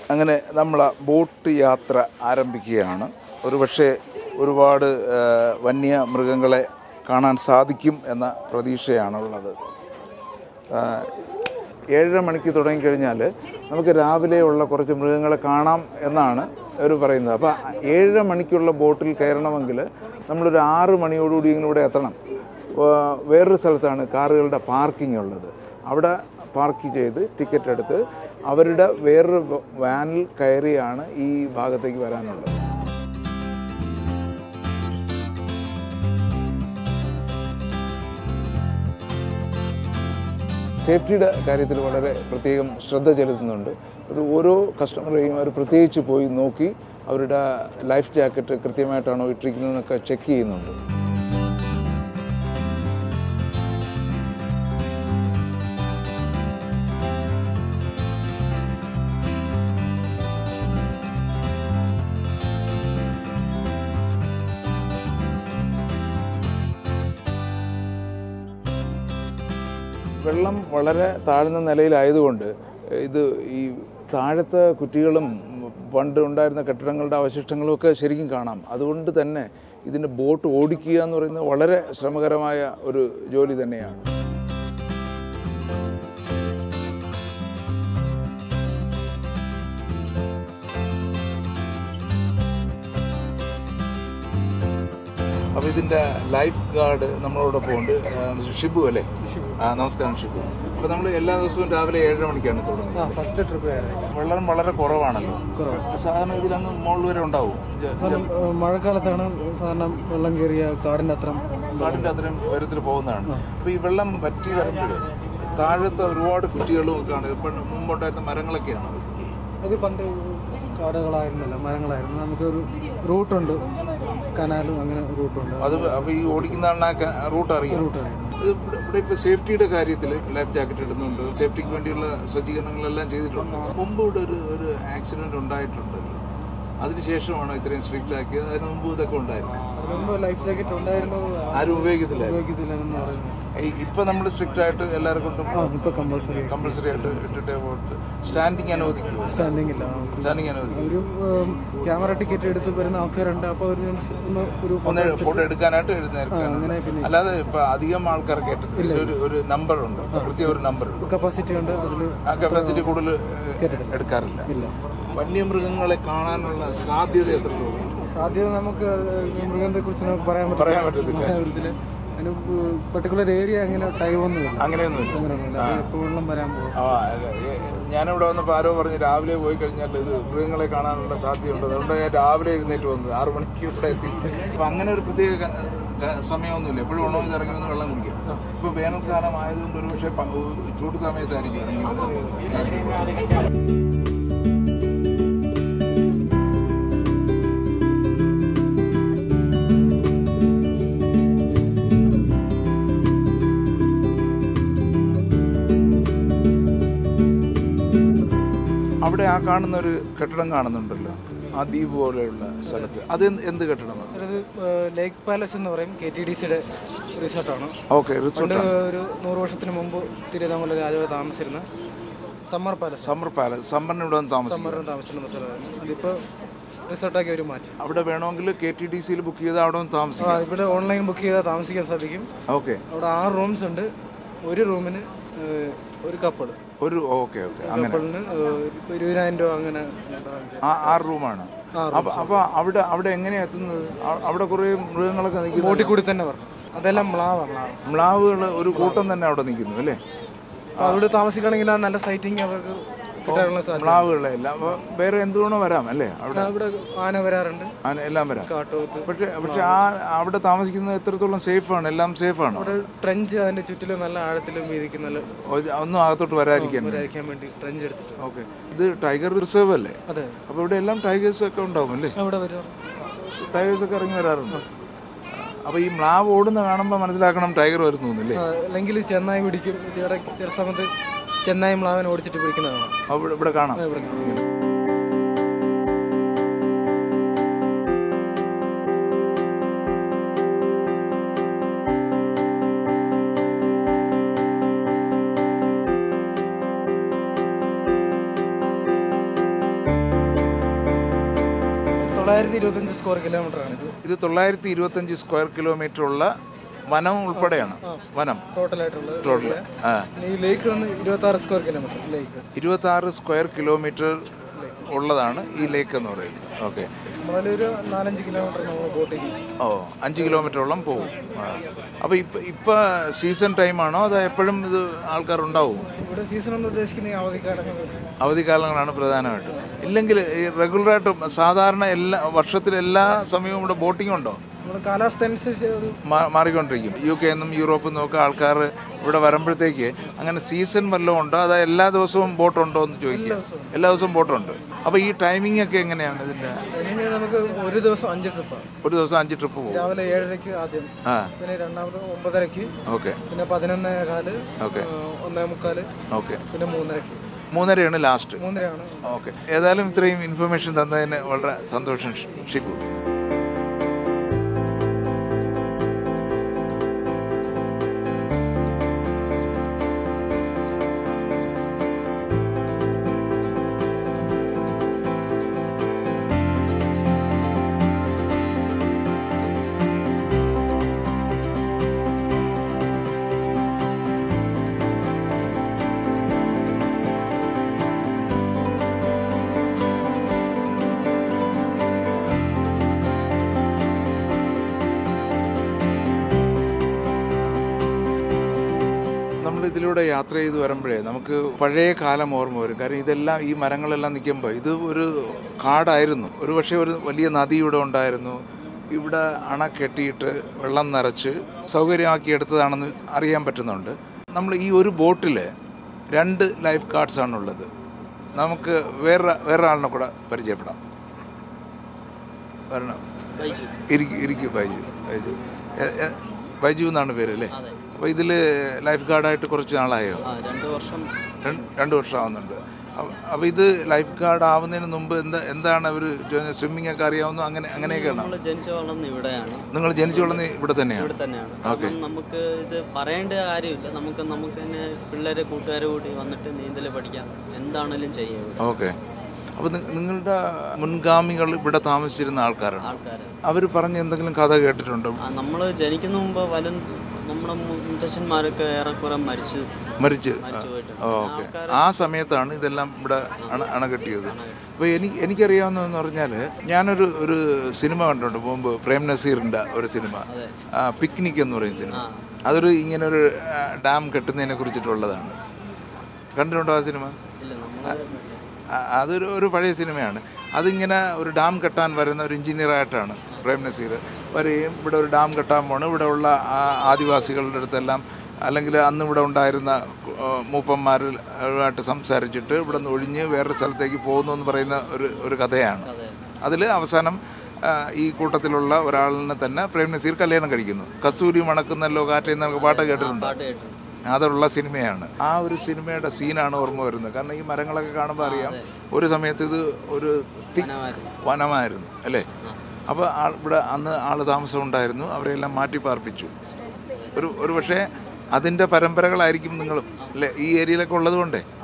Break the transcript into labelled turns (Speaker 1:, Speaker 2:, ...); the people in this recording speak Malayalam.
Speaker 1: അങ്ങനെ നമ്മൾ ആ ബോട്ട് യാത്ര ആരംഭിക്കുകയാണ് ഒരുപക്ഷെ ഒരുപാട് ആ, വന്യമൃഗങ്ങളെ കാണാൻ സാധിക്കും എന്ന പ്രതീക്ഷയാണുള്ളത് ആ, ഏഴര മണിക്ക് തുടങ്ങിക്കഴിഞ്ഞാൽ നമുക്ക് രാവിലെയുള്ള കുറച്ച് മൃഗങ്ങളെ കാണാം എന്നാണ് അവർ പറയുന്നത് അപ്പോൾ ഏഴര മണിക്കുള്ള ബോട്ടിൽ കയറണമെങ്കിൽ നമ്മളൊരു ആറ് മണിയോടുകൂടി ഇങ്ങനെ ഇവിടെ എത്തണം ആ, വേറൊരു സ്ഥലത്താണ് കാറുകളുടെ പാർക്കിംഗ് ഉള്ളത് അവിടെ പാർക്ക് ചെയ്ത് ടിക്കറ്റ് എടുത്ത് അവരുടെ വേറൊരു വാനിൽ കയറിയാണ് ഈ ഭാഗത്തേക്ക് വരാനുള്ളത് സേഫ്റ്റിയുടെ കാര്യത്തിൽ വളരെ പ്രത്യേകം ശ്രദ്ധ ചെലുത്തുന്നുണ്ട് ഒരു ഓരോ കസ്റ്റമറെയും അവർ പ്രത്യേകിച്ച് പോയി നോക്കി അവരുടെ ലൈഫ് ജാക്കറ്റ് കൃത്യമായിട്ടാണോ ഇട്ടിരിക്കുന്നതെന്നൊക്കെ ചെക്ക് ചെയ്യുന്നുണ്ട് വെള്ളം വളരെ താഴ്ന്ന നിലയിലായതുകൊണ്ട് ഇത് ഈ താഴത്തെ കുറ്റികളും പണ്ട് ഉണ്ടായിരുന്ന കെട്ടിടങ്ങളുടെ അവശിഷ്ടങ്ങളും ഒക്കെ ശരിക്കും കാണാം അതുകൊണ്ട് തന്നെ ഇതിൻ്റെ ബോട്ട് ഓടിക്കുക എന്ന് പറയുന്നത് വളരെ ശ്രമകരമായ ഒരു ജോലി തന്നെയാണ് അപ്പോൾ ഇതിൻ്റെ ലൈഫ് ഗാർഡ് നമ്മളോടൊപ്പം ഉണ്ട് ആ, മിസ്റ്റർ ഷിബു അല്ലേ ആ നമസ്കാരം ഷിബു അപ്പോൾ നമ്മൾ എല്ലാ ദിവസവും രാവിലെ ഏഴര മണിക്കാണ് തുടങ്ങുന്നത്
Speaker 2: ഫസ്റ്റ് ട്രിപ്പ് കയറി
Speaker 1: വെള്ളം വളരെ കുറവാണല്ലോ സാധാരണ ഇതിലങ്ങ് മുകളിൽ വരെ ഉണ്ടാവും ജ- ജ-
Speaker 2: മഴക്കാലത്താണ് സാധാരണ വെള്ളം കയറിയ കാടിന്റെ അത്ര
Speaker 1: കാടിൻ്റെ അത്രയും ഉയരത്തിൽ പോകുന്നതാണ് അപ്പോൾ ഈ വെള്ളം വറ്റി വരുമ്പോൾ താഴത്തെ ഒരുപാട് കുറ്റികളും ഒക്കെ ആണ് ഇപ്പം മുമ്പുണ്ടായിരുന്ന മരങ്ങളൊക്കെയാണ്
Speaker 2: ഇത് പണ്ട് കാടുകളായിരുന്നല്ല മരങ്ങളായിരുന്നു നമുക്കൊരു റൂട്ടുണ്ട് കനാലും അങ്ങനെ റൂട്ടുണ്ട്
Speaker 1: അത് അപ്പോൾ ഈ ഓടിക്കുന്ന റൂട്ട് അറിയാം
Speaker 2: റൂട്ട് അറിയാം
Speaker 1: ഇത് ഇവിടെ ഇവിടെ ഇപ്പോൾ സേഫ്റ്റിയുടെ കാര്യത്തിൽ ലൈഫ് ജാക്കറ്റ് ഇടുന്നുണ്ട് സേഫ്റ്റിക്ക് വേണ്ടിയുള്ള സജ്ജീകരണങ്ങളെല്ലാം ചെയ്തിട്ടുണ്ട് മുമ്പ് ഇവിടെ ഒരു ഒരു ആക്സിഡന്റ് ഉണ്ടായിട്ടുണ്ട് അതിനുശേഷമാണ് ഇത്രയും സ്ട്രിക്റ്റ് ആക്കിയത് അതിന് മുമ്പ് ഇതൊക്കെ ഉണ്ടായിരുന്നു
Speaker 2: മുമ്പ് ലൈഫ് ജാക്കറ്റ് ഉണ്ടായിരുന്നു
Speaker 1: ആരും ഉപയോഗിക്കത്തില്ല
Speaker 2: ഉപയോഗിക്കത്തില്ലെന്ന് പറയുന്നത്
Speaker 1: ഇപ്പൊ നമ്മൾ സ്ട്രിക്റ്റ് ആയിട്ട് എല്ലാവരും കൊണ്ടും
Speaker 2: ആ ഇപ്പൊ കമ്പൾസറി
Speaker 1: കമ്പൽസറി ആയിട്ട് ഇട്ടിട്ടേ പോയിട്ട് സ്റ്റാൻഡിങ് അനുവദിക്കുക
Speaker 2: സ്റ്റാൻഡിംഗ് ഇല്ല
Speaker 1: സ്റ്റാൻഡിങ് അനുവദിക്കും
Speaker 2: ഒരു ക്യാമറ ടിക്കറ്റ് എടുത്ത് വരുന്ന ആൾക്കാരുണ്ട് അപ്പോൾ ഒരു ഒന്ന് ഒരു
Speaker 1: ഒന്ന് ഫോട്ടോ എടുക്കാനായിട്ട് എഴുന്നേൽക്കാൻ
Speaker 2: അങ്ങനെ പിന്നെ
Speaker 1: അല്ലാതെ ഇപ്പൊ അധികം ആൾക്കാർ കേട്ടത്തില്ല ഒരു ഒരു നമ്പർ ഉണ്ട് കൃത്യം ഒരു നമ്പർ ഉണ്ട്
Speaker 2: കപ്പാസിറ്റി ഉണ്ട് അതിൽ
Speaker 1: ആ കപ്പാസിറ്റി കൂടുതൽ ഏഹ്, എടുക്കാറില്ല
Speaker 2: ഇല്ല
Speaker 1: വന്യമൃഗങ്ങളെ കാണാനുള്ള സാധ്യത എത്രത്തോളം
Speaker 2: സാധ്യത നമുക്ക് മൃഗത്തെ കുറിച്ച് നമുക്ക് പറയാൻ
Speaker 1: പറയാൻ പറ്റത്തില്ല
Speaker 2: പറ്റില്ല അതിന് പെർട്ടിക്കുലർ ഏരിയ അങ്ങനെ ടൈം ഒന്നുമില്ല
Speaker 1: അങ്ങനെയൊന്നുമില്ല
Speaker 2: അങ്ങനെയൊന്നുമില്ല അത് എപ്പോൾ വെള്ളം വരാൻ പോകും
Speaker 1: ആ അല്ല, ഏ- ഞാനിവിടെ വന്നപ്പോൾ ആരോ പറഞ്ഞു രാവിലെ പോയി കഴിഞ്ഞാൽ ഇത് മൃഗങ്ങളെ കാണാനുള്ള സാധ്യതയുണ്ട് അതുകൊണ്ട് ഞാൻ രാവിലെ എഴുന്നേറ്റ് വന്നു ആറു മണിക്ക് ഇവിടെ എത്തി അപ്പൊ അങ്ങനെ ഒരു പ്രത്യേക ക- ക- സമയമൊന്നുമില്ല എപ്പോഴും ഉണവ് ഇത് ഇറങ്ങി വന്ന് വെള്ളം കുടിക്കാം ഇപ്പൊ വേനൽക്കാലം ആയതുകൊണ്ട് ഒരു പക്ഷേ പ- ചൂട് സമയത്തായിരിക്കും ഇറങ്ങി വരുന്നത് സാധ്യത. അവിടെ ആ കാണുന്ന ഒരു കെട്ടിടം കാണുന്നുണ്ടല്ലോ ആ ദ്വീപ് പോലെയുള്ള സ്ഥലത്ത് അത് എന്ത് എന്ത് കെട്ടിടമാണ്
Speaker 2: അത് ലേക്ക് പാലസ് എന്ന് പറയും കെ ടി ഡി സിയുടെ റിസോർട്ടാണ്
Speaker 1: ഓക്കെ റിസോർട്ട്
Speaker 2: പണ്ട് ഒരു നൂറ് വർഷത്തിന് മുമ്പ് തിരുവിതാംകൂർ രാജാവ് താമസിച്ചിരുന്ന സമ്മർ പാലസ്
Speaker 1: സമ്മർ പാലസ് സമ്മറിന് ഇവിടെ വന്ന് താമസിക്കും
Speaker 2: സമ്മറിന് താമസിച്ചിരുന്ന സ്ഥലമായിരുന്നു അതിപ്പോൾ റിസോർട്ടാക്കി ഒരു മാറ്റി
Speaker 1: അവിടെ വേണമെങ്കിൽ കെ ടി ഡി സിയിൽ ബുക്ക് ചെയ്താൽ അവിടെ വന്ന്
Speaker 2: ആ
Speaker 1: താമസിക്കാം
Speaker 2: ഇവിടെ ഓൺലൈൻ ബുക്ക് ചെയ്താൽ താമസിക്കാൻ സാധിക്കും
Speaker 1: ഓക്കെ
Speaker 2: അവിടെ ആറ് റൂംസ് ഉണ്ട് ഒരു റൂമിന് ഏഹ്, ഒരു കപ്പിൾ
Speaker 1: ഒരു ഓക്കെ ഓക്കെ അങ്ങനെ
Speaker 2: കപ്പിളിന് ഇപ്പോൾ ഇരുപതിനായിരം രൂപ അങ്ങനെ
Speaker 1: ആ ആറ് റൂമാണ് അപ്പൊ അപ്പൊ അവിടെ അവിടെ എങ്ങനെയാ എത്തുന്നത് അ- അവിടെ കുറേ മൃഗങ്ങളൊക്കെ നിൽക്കുന്നു
Speaker 2: ബോട്ടിൽ കൂടി തന്നെ പറഞ്ഞു അതെല്ലാം മ്ലാവാണ് മ്ലാവ്
Speaker 1: മ്ലാവുകൾ ഒരു കൂട്ടം തന്നെ അവിടെ നിൽക്കുന്നു അല്ലേ
Speaker 2: അപ്പോൾ അവിടെ താമസിക്കണമെങ്കിൽ ആ നല്ല സൈറ്റിംഗ് അവർക്ക് കിട്ടാനുള്ള സാധ്യത
Speaker 1: മ്ലാവുകളെ എല്ലാം അപ്പൊ വേറെ എന്തുകൊണ്ടോ വരാം അല്ലേ അവിടെ
Speaker 2: അവിടെ ആന വരാറുണ്ട്
Speaker 1: ആന- എല്ലാം വരാം
Speaker 2: കാട്ടുപോത്ത്
Speaker 1: പക്ഷെ പക്ഷെ ആ അവിടെ താമസിക്കുന്നത് എത്രത്തോളം സേഫാണ് എല്ലാം സേഫാണ്
Speaker 2: അവിടെ ട്രെഞ്ച് അതിന്റെ ചുറ്റിലും നല്ല ആഴത്തിലും വീതിക്കും നല്ല
Speaker 1: ഒന്നും അകത്തോട്ട് വരാതിരിക്കാൻ
Speaker 2: വരാതിരിക്കാൻ വേണ്ടി ട്രെഞ്ച് എടുത്തിട്ട്
Speaker 1: ഓക്കെ ഇത് ടൈഗർ റിസർവ് അല്ലേ
Speaker 2: അതെ
Speaker 1: അപ്പോൾ ഇവിടെ എല്ലാം ടൈഗേഴ്സ് ഒക്കെ ഉണ്ടാവും അല്ലേ
Speaker 2: അവിടെ വരും
Speaker 1: ടൈഗേഴ്സ് ഒക്കെ ഇറങ്ങി വരാറുണ്ട് അപ്പോൾ ഈ മ്ലാവ് ഓടുന്ന കാണുമ്പോൾ മനസ്സിലാക്കണം ടൈഗർ വരുന്നു എന്നല്ലേ
Speaker 2: ആ, അല്ലെങ്കിൽ ചെന്നായി പിടിക്കും ഇവിടെ ചില സമയത്ത് ചെന്നായി മ്ലാവൻ ഓടിച്ചിട്ട് പിടിക്കുന്നതാണ്
Speaker 1: അവിടെ ഇവിടെ കാണാം
Speaker 2: ഇവിടെ തൊള്ളായിരത്തി ഇരുപത്തഞ്ച് സ്ക്വയർ കിലോമീറ്റർ ആണ് ഇത്
Speaker 1: ഇത് തൊള്ളായിരത്തി ഇരുപത്തഞ്ച് സ്ക്വയർ കിലോമീറ്റർ ഉള്ള വനം ഉൾപ്പെടെയാണ് വനം
Speaker 2: ടോട്ടലായിട്ടുള്ളത്
Speaker 1: ടോട്ടൽ ആ
Speaker 2: പിന്നെ ഈ ലേക്ക് വന്ന് ഇരുപത്തി ആറ് സ്ക്വയർ കിലോമീറ്റർ ലേക്ക്
Speaker 1: ഇരുപത്താറ് സ്ക്വയർ കിലോമീറ്റർ ഉള്ളതാണ് ഈ ലേക്ക് എന്ന് പറയുന്നത് ഓക്കെ
Speaker 2: നമ്മളതിലൊരു നാലഞ്ച് കിലോമീറ്റർ നമ്മൾ ബോട്ടിൽ
Speaker 1: ഓ അഞ്ച് കിലോമീറ്ററോളം പോകും അപ്പോൾ ഇപ്പം ഇപ്പം സീസൺ ടൈമാണോ അതോ എപ്പോഴും ഇത് ആൾക്കാരുണ്ടാവും
Speaker 2: ഇവിടെ സീസൺ എന്ന് ഉദ്ദേശിക്കുന്ന ഈ അവധിക്കാലങ്ങൾ
Speaker 1: അവധിക്കാലങ്ങളാണ് പ്രധാനമായിട്ടും ഇല്ലെങ്കിൽ ഈ റെഗുലറായിട്ടും സാധാരണ എല്ലാ വർഷത്തിൽ എല്ലാ സമയവും ഇവിടെ ബോട്ടിംഗ് ഉണ്ടോ
Speaker 2: നമ്മുടെ കാലാവസ്ഥ അനുസരിച്ച് അത്
Speaker 1: മാ- മാറിക്കൊണ്ടിരിക്കും യു കെ നിന്നും യൂറോപ്പിൽ നിന്നും ഒക്കെ ആൾക്കാർ ഇവിടെ വരുമ്പോഴത്തേക്ക് അങ്ങനെ സീസൺ വല്ലതും ഉണ്ടോ അതോ എല്ലാ ദിവസവും ബോട്ടുണ്ടോ എന്ന് ചോദിക്കുക എല്ലാ ദിവസവും ബോട്ടുണ്ട് അപ്പോൾ ഈ ടൈമിംഗ് ഒക്കെ എങ്ങനെയാണ് ഇതിൻ്റെ
Speaker 2: ഇനി നമുക്ക് ഒരു ദിവസം അഞ്ച് ട്രിപ്പാണ്
Speaker 1: ഒരു ദിവസം അഞ്ച് ട്രിപ്പ് പോകും
Speaker 2: രാവിലെ ഏഴരയ്ക്ക് ആദ്യം
Speaker 1: ആ
Speaker 2: പിന്നെ രണ്ടാമത് ഒമ്പതരയ്ക്ക്
Speaker 1: ഓക്കെ
Speaker 2: പിന്നെ പതിനൊന്നേ കാല്
Speaker 1: ഓക്കെ
Speaker 2: ആ, ഒന്നേ മുക്കാല്
Speaker 1: ഓക്കെ
Speaker 2: പിന്നെ മൂന്നരയ്ക്ക്
Speaker 1: മൂന്നരയാണ് ലാസ്റ്റ്
Speaker 2: മൂന്നരയാണ്
Speaker 1: ഓക്കെ ഏതായാലും ഇത്രയും ഇൻഫർമേഷൻ തന്നതിന് വളരെ സന്തോഷം ഷി- ഷിബു നമ്മൾ ഇതിലൂടെ യാത്ര ചെയ്ത് വരുമ്പോഴേ നമുക്ക് പഴയ കാലം ഓർമ്മ വരും കാരണം ഇതെല്ലാം ഈ മരങ്ങളെല്ലാം നിൽക്കുമ്പോൾ ഇത് ഒരു കാടായിരുന്നു ഒരു പക്ഷേ ഒരു വലിയ നദി ഇവിടെ ഉണ്ടായിരുന്നു ഇവിടെ അണ കെട്ടിയിട്ട് വെള്ളം നിറച്ച് സൗകര്യമാക്കി എടുത്തതാണെന്ന് അറിയാൻ പറ്റുന്നുണ്ട് നമ്മൾ ഈ ഒരു ബോട്ടിൽ രണ്ട് ലൈഫ് ഗാർഡ്സ് ആണുള്ളത് നമുക്ക് വേറെ വേറെ ആളിനെ കൂടെ പരിചയപ്പെടാം വരണം ഇരിക്കൂ ഇരിക്കൂ ബൈജു ബൈജു എ- എ- ബൈജു എന്നാണ് പേര് അല്ലേ അപ്പോൾ ഇതിൽ ലൈഫ് ഗാർഡായിട്ട് കുറച്ച് നാളായോ
Speaker 3: ആ രണ്ട് വർഷം
Speaker 1: രണ്ട് രണ്ട് വർഷം ആവുന്നുണ്ട് അപ്പോൾ ഇത് ലൈഫ് ഗാർഡ് ആവുന്നതിന് മുമ്പ് എന്താ എന്താണ് അവർ സ്വിമ്മിംഗ് ഒക്കെ അറിയാവുന്നു അങ്ങനെ അങ്ങനെയൊക്കെയാണോ
Speaker 3: നമ്മൾ ജനിച്ചു വളർന്ന ഇവിടെയാണ്
Speaker 1: നിങ്ങൾ ജനിച്ചു വളർന്ന് ഇവിടെ തന്നെയാണ്
Speaker 3: ഇവിടെ തന്നെയാണ് കാരണം നമുക്ക് ഇത് പറയേണ്ട കാര്യമില്ല നമുക്ക് നമുക്ക് തന്നെ പിള്ളേരെ കൂട്ടുകാരെ കൂട്ടി വന്നിട്ട് നീന്തൽ പഠിക്കാം എന്താണേലും ചെയ്യാം ഇവിടെ
Speaker 1: ഓക്കെ അപ്പോൾ നിങ്ങളുടെ മുൻഗാമികൾ ഇവിടെ താമസിച്ചിരുന്ന ആൾക്കാരാണ്
Speaker 3: ആൾക്കാർ
Speaker 1: അവർ പറഞ്ഞ എന്തെങ്കിലും കഥ കേട്ടിട്ടുണ്ടോ
Speaker 3: നമ്മൾ ജനിക്കുന്ന മുമ്പ് വലും നമ്മുടെ മുത്തച്ഛന്മാരൊക്കെ ഏറെക്കുറെ മരിച്ച്
Speaker 1: മരിച്ച്
Speaker 3: മരിച്ചു പോയിട്ടുണ്ട്
Speaker 1: ഓക്കെ ആ സമയത്താണ് ഇതെല്ലാം ഇവിടെ അണ അണകെട്ടിയത് അപ്പോൾ എനിക്ക് എനിക്കറിയാവുന്നതെന്ന് പറഞ്ഞാൽ ഞാനൊരു ഒരു സിനിമ കണ്ടിട്ടുണ്ട് മുമ്പ് പ്രേം നസീറിൻ്റെ ഒരു സിനിമ ആ, പിക്നിക് എന്ന് പറയുന്ന സിനിമ അതൊരു ഇങ്ങനെ ഒരു ആ, ഡാം കെട്ടുന്നതിനെ കുറിച്ചിട്ടുള്ളതാണ് കണ്ടിട്ടുണ്ടോ ആ സിനിമ
Speaker 3: ഇല്ല നമ്മൾ
Speaker 1: ആ, അതൊരു ഒരു പഴയ സിനിമയാണ് അതിങ്ങനെ ഒരു ഡാം കെട്ടാൻ വരുന്ന ഒരു എഞ്ചിനീയറായിട്ടാണ് പ്രേം നസീർ വരികയും ഇവിടെ ഒരു ഡാം കെട്ടാൻ പോണ് ഇവിടെ ഉള്ള ആ ആദിവാസികളുടെ അടുത്തെല്ലാം അല്ലെങ്കിൽ അന്ന് ഇവിടെ ഉണ്ടായിരുന്ന മൂപ്പന്മാരുമായിട്ട് സംസാരിച്ചിട്ട് ഇവിടെ നിന്ന് ഒഴിഞ്ഞ് വേറൊരു സ്ഥലത്തേക്ക് പോകുന്നു എന്ന് പറയുന്ന ഒരു ഒരു കഥയാണ് അതിൽ അവസാനം ആ, ഈ കൂട്ടത്തിലുള്ള ഒരാളിനെ തന്നെ പ്രേം നസീർ കല്യാണം കഴിക്കുന്നു കസ്തൂരി മണക്കുന്നല്ലോ കാറ്റ് എന്നൊക്കെ പാട്ട് കേട്ടിട്ടുണ്ട്
Speaker 3: പാട്ട് കേട്ടു
Speaker 1: അതുള്ള സിനിമയാണ് ആ ഒരു സിനിമയുടെ സീനാണ് ഓർമ്മ വരുന്നത് കാരണം ഈ മരങ്ങളൊക്കെ കാണുമ്പോൾ അറിയാം ഒരു സമയത്ത് ഇത് ഒരു thick
Speaker 3: വനമായിരുന്നു.
Speaker 1: വനമായിരുന്നു അല്ലേ അപ്പോൾ ആൾ ഇവിടെ അന്ന് ആൾ താമസം ഉണ്ടായിരുന്നു അവരെല്ലാം മാറ്റി പാർപ്പിച്ചു ഒരു ഒരു പക്ഷേ അതിൻ്റെ പരമ്പരകളായിരിക്കും നിങ്ങളും അല്ലേ ഈ ഏരിയയിലൊക്കെ ഉള്ളത് കൊണ്ടേ